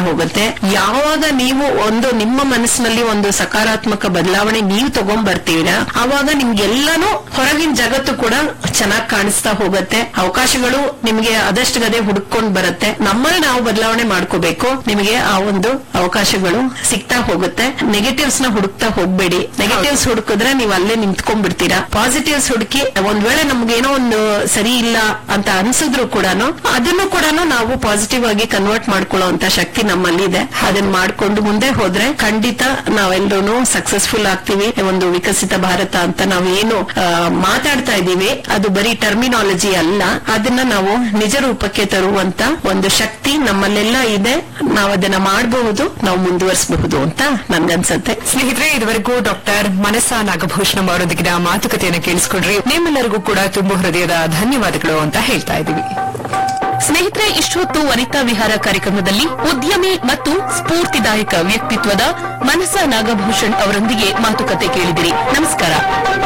ಹೋಗುತ್ತೆ ಯಾವಾಗ ನೀವು ಒಂದು ನಿಮ್ಮ ಮನಸ್ಸಿನಲ್ಲಿ ಒಂದು ಸಕಾರಾತ್ಮಕ ಬದಲಾವಣೆ ನೀವು ತಗೊಂಡ್ಬರ್ತೀರಾ ಆವಾಗ ನಿಮ್ಗೆಲ್ಲಾನು ಹೊರಗಿನ ಜಗತ್ತು ಕೂಡ ಚೆನ್ನಾಗಿ ಕಾಣಿಸ್ತಾ ಹೋಗುತ್ತೆ ಅವಕಾಶಗಳು ನಿಮಗೆ ಅದಷ್ಟು ಗದೆ ಹುಡುಕೊಂಡ್ ಬರುತ್ತೆ ನಮ್ಮನ್ನ ನಾವು ಬದಲಾವಣೆ ಮಾಡ್ಕೋಬೇಕು ನಿಮಗೆ ಆ ಒಂದು ಅವಕಾಶಗಳು ಸಿಗ್ತಾ ಹೋಗುತ್ತೆ ನೆಗೆಟಿವ್ಸ್ ನ ಹುಡುಕ್ತಾ ಹೋಗ್ಬೇಡಿ ನೆಗೆಟಿವ್ಸ್ ಹುಡುಕಿದ್ರೆ ನೀವು ಅಲ್ಲೇ ನಿಂತ್ಕೊಂಡ್ಬಿಡ್ತೀರಾ ಪಾಸಿಟಿವ್ಸ್ ಹುಡುಕಿ ಒಂದ್ ವೇಳೆ ನಮ್ಗೇನೋ ಒಂದು ಸರಿ ಇಲ್ಲ ಅಂತ ಅನ್ಸಿದ್ರು ಕೂಡ ಅದನ್ನು ಕೂಡ ನಾವು ಪಾಸಿಟಿವ್ ಆಗಿ ಕನ್ವರ್ಟ್ ಮಾಡ್ಕೊಳ್ಳೋ ಅಂತ ಶಕ್ತಿ ನಮ್ಮಲ್ಲಿದೆ ಅದನ್ನ ಮಾಡ್ಕೊಂಡು ಮುಂದೆ ಹೋದ್ರೆ ಖಂಡಿತ ನಾವೆಲ್ಲರೂ ಸಕ್ಸಸ್ಫುಲ್ ಆಗ್ತೀವಿ ಒಂದು ವಿಕಸಿತ ಭಾರತ ಅಂತ ನಾವು ಏನು ಆ, ಮಾತಾಡ್ತಾ ಇದೀವಿ ಅದು ಬರೀ ಟರ್ಮಿನಾಲಜಿ ಅಲ್ಲ ಅದನ್ನ ನಾವು ನಿಜ ರೂಪಕ್ಕೆ ತರುವಂತ ಒಂದು ಶಕ್ತಿ ನಮ್ಮಲ್ಲೆಲ್ಲ ಇದೆ ನಾವು ಅದನ್ನ ಮಾಡಬಹುದು ನಾವು ಮುಂದುವರಿಸಬಹುದು ಅಂತ ನನ್ಗನ್ಸತ್ತೆ ಸ್ನೇಹಿತರೆ ಇದುವರೆಗೂ ಡಾಕ್ಟರ್ ಮನಸ ನಾಗಭೂಷಣಂ ಅವರೊಂದಿಗಿನ ಮಾತುಕತೆಯನ್ನು ಕೇಳಿಸ್ಕೊಂಡ್ರಿ ನಿಮ್ಮೆಲ್ಲರಿಗೂ ಕೂಡ ತುಂಬು ಹೃದಯದ ಧನ್ಯವಾದಗಳು ಅಂತ ಹೇಳ್ತಾ ಇದ್ದೀವಿ ಸ್ನೇಹಿತರೆ ಇಷ್ಟೊತ್ತು ವನಿತಾ ವಿಹಾರ ಕಾರ್ಯಕ್ರಮದಲ್ಲಿ ಉದ್ಯಮಿ ಮತ್ತು ಸ್ಫೂರ್ತಿದಾಯಕ ವ್ಯಕ್ತಿತ್ವದ ಮನಸ ನಾಗಭೂಷಣ್ ಅವರೊಂದಿಗೆ ಮಾತುಕತೆ ಕೇಳಿದಿರಿ ನಮಸ್ಕಾರ